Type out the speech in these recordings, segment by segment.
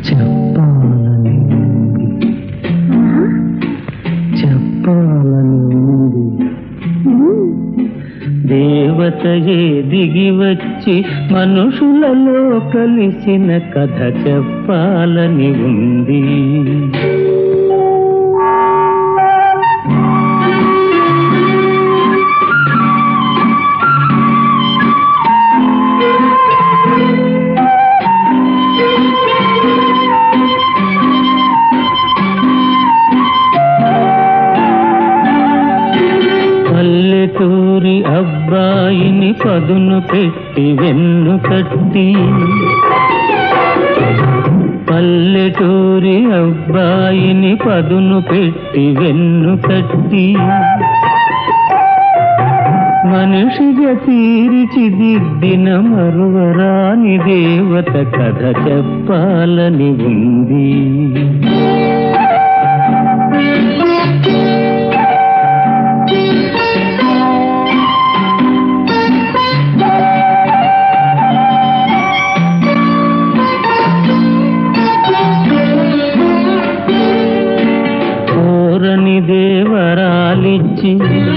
చెప్పాలని ఉంది చెప్పాలని ఉంది దేవతయే దిగి వచ్చి మనుషులలో కలిసిన కథ చెప్పాలని ఉంది పల్లెటూరి అబ్బాయిని పదును పెట్టి వెన్ను కట్టి పల్లెటూరి అబ్బాయిని పదును పెట్టి వెన్ను కట్టి మనిషిగా తీర్చిదిద్దిన మరువరాని దేవత కథ చెప్పాలని ఉంది కోరని దేవరాలిచ్చి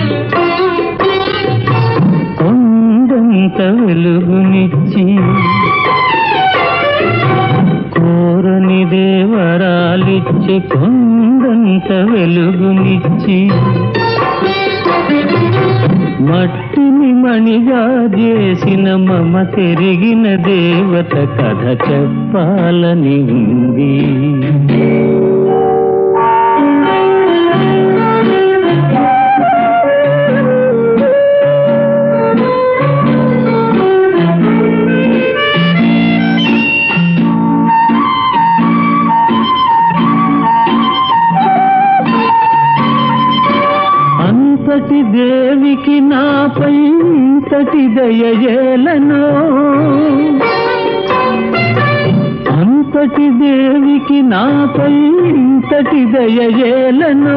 కొండంత వెలుగునిచ్చి కోరని దేవరాలిచ్చి కొండంత వెలుగునిచ్చి మట్టిని మణిగా చేసిన మమ తిరిగిన దేవత కథ చెప్పాలని ఉంది అంతటి దేవికి నాపై ఇంతటి దయజేలను అంతటి దేవికి నాపై ఇంతటి దయజేలను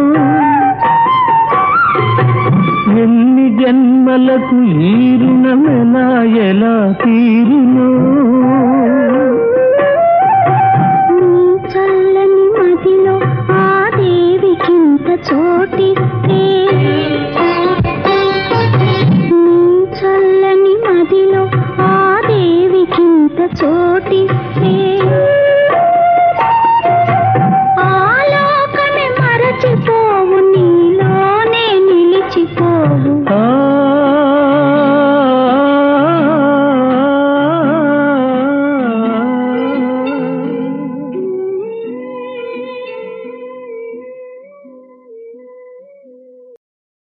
ఎన్ని జన్మలకు ఈ రుణమెలా ఎలా తీరును నీ చల్లని మదిలో ఆ దేవికింత చోటిస్తే నీ చల్లని మదిలో ఆ దేవికింత చోటిస్తే